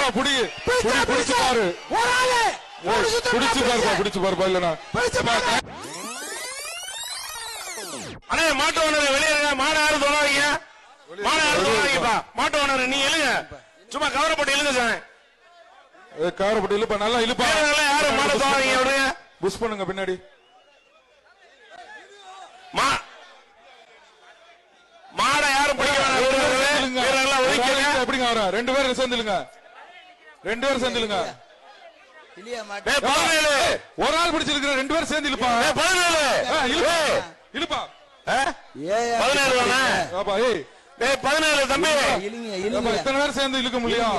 பாருப்பா புடி பிடிச்சு, புடி பிடிச்சு பிடிச்சு. பாரு ஒரு ஆளு ஒரு ஏய், சுத்தம் பிடிச்சு பாருப்பா பிடிச்சு. பிடிச்சு பாருப்பா இல்லனா பிடிச்சு பாரு. அண்ணே மாட்டு ஓனர் வெளியே இருங்க மாடு யாரும் தொடாதீங்க மாடு யாரும் தொடாதீங்கப்பா மாட்டு ஓனர் நீ எழுங்க சும்மா கவரப்பட்டு எழுங்க சார் காரப்பட்டு இழுப்பா நல்லா இழுப்பா வீரர்கள்லாம் யாரும் மாடு தொடாதீங்க விடுங்க புஷ் பண்ணுங்க பின்னாடி மா மாடை யாரும் பிடிக்க வேணாம் வீரர்களே. இழுங்க. வீரர்கள்லாம் ஒரு ஒதுக்கிங்க ஆளுக்கு எப்படிங்க வர ரெண்டு பேரும் சேர்ந்துலுங்க ரெண்டு பேரும் சேர்ந்துலுங்க இல்லையா மாட்டு ஏய், பதினேழு ஒரு ஆள் பிடிச்சிருக்கிற ரெண்டு பேரும் சேர்ந்து இழுப்பா ஏய், பதினேழு ஆ, இழுப்பா ஏய், இழுப்பா ஆ? ஏய் பதினேழு தானே ஆப்பா ஏய் ஏய் பதினேழு தம்பி இழுங்க ஏப்பா, இழுங்க இத்தனை பேர் சேர்ந்து இழுக்க முடியும்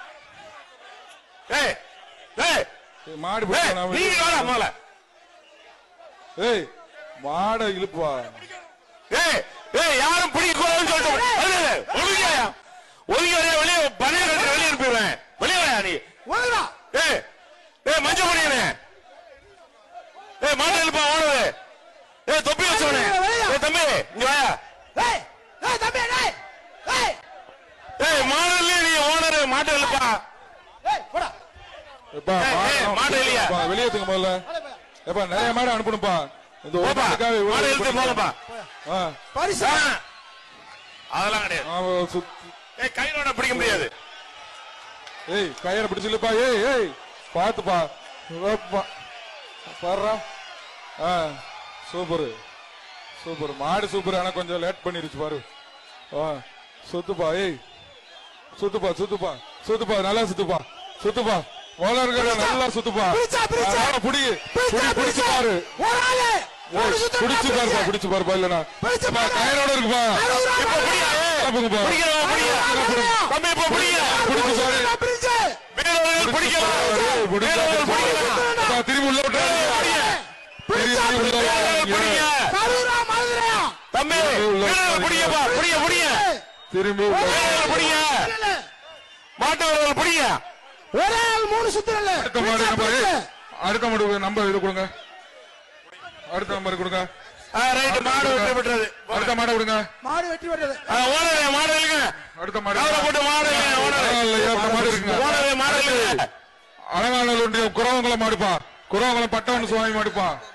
ஏய் ஏய் ஏய், மாடு ஏய் பிடிச்சா நாம நீ வாடா மேல ஏய் மாடை இழுப்பா ஏய் ஏய் யாரும் பிடிக்க கூடாதுன்னு சொல்லிட்டு பதினேழு ஒதுங்கியா ஒதுங்கி வரையா வெளியே பணிய கட்டி வெளியே அனுப்பிடுவேன் வெளியே வரையா நீ ஓடுடா ஏய் ஏய் மஞ்ச மணியனே ஏய் மாடு எழுப்பா ஓடுது ஏய் தொப்பி வச்சவனே ஏய் தம்பி இங்க வாயா ஏய் ஏய் தம்பி டேய் ஏய் ஏய் மாடல்ல நீ ஓனர் மாட்டை எழுப்பா ஏய் போடா எப்பா ஏய், ஏய், மாடு மாடு இல்லையா? எப்பா, வெளியே ஏத்துங்க முதல்ல எப்பா நிறைய மாடு அனுப்பணும்ப்பா இந்த ஒரு போப்பா மாட்டுக்காக இவ்வளவு மாடு எழுத்து போங்கப்பா ஆ, பரிசு ஆ. அதெல்லாம் கிடையாது ஆ, சுத்தி- ஏய் கையிலோட பிடிக்க முடியாது ஏய் கயிறை பிடிச்சு இழுப்பா ஏய் ஏய் பாத்துப்பா ஏப்பா. பாருடா ஆ சூப்பர் சூப்பர் மாடு சூப்பர் ஆனா கொஞ்சம் லேட் பண்ணிருச்சு பாரு ஆ சுத்துப்பா ஏய் சுத்துப்பா சுத்துப்பா சுத்துப்பா நல்லா சுத்துப்பா சுத்துப்பா வளர்கிற நல்லா சுத்துப்பா பிடிச்சா, பிடிச்சா. ஆ, புடி பிடிச்சா, புடி பிடிச்சு பிடிச்சா. பாரு ஒரு ஆளு ஒரு ஏய், சுத்தம் பிடிச்சு பாருப்பா பிடிச்சு பாருப்பா இல்லனா பிடிச்சு பாரு. கயிறோட இருக்குப்பா அறுபது ரூபா இப்ப பிடிக்க ஏய், பாருங்கப்பா. பிடிக்கிறவன் பிடிக்க தம்பி இப்ப பிடிக்க பிடிச்சு பாரு பிரிச்சு வீரர்கள் பிடிக்கலாம் ஏய், பிடிச்சா, வீரர்கள் பிடிச்சு. பிடிக்கலாம் அப்பா, திரும்பி உள்ள விட்டு பிடிச்சா, திரும்பி உள்ள வீரர்கள் விட்டு. பிடிக்க கரூரா மதுரையா தம்பி வீரர்கள் பிடிக்கப்பா பிடிக்க பிடிக்க திரும்பி உள்ள விட்டு. வீரர்கள் பிடிக்க மாட்டவர்கள் பிடிக்க ஒரே ஆள் மூணு சுத்தம் இல்ல அடுத்த மாடு நம்பர் அடுத்த மாடு நம்பர் இது கொடுங்க அடுத்த நம்பர் கொடுங்க ஆ, ரைட் மாடு வெற்றி பெற்றது அடுத்த மாடை கொடுங்க மாடு வெட்டி வர்றது ஆ, ஓனரே மாடு இல்லைங்க அடுத்த மாடு கவரை போட்டு மாடு இல்லைங்க ஓனரே பரவாயில்லையா, அடுத்த மாடு இருக்குங்க ஓனரே மாடு இல்லைங்க அலங்காநல்லூருடைய குறவங்குளம் மாடுப்பா குறவங்குளம் பட்டவன் சுவாமி மாடுப்பா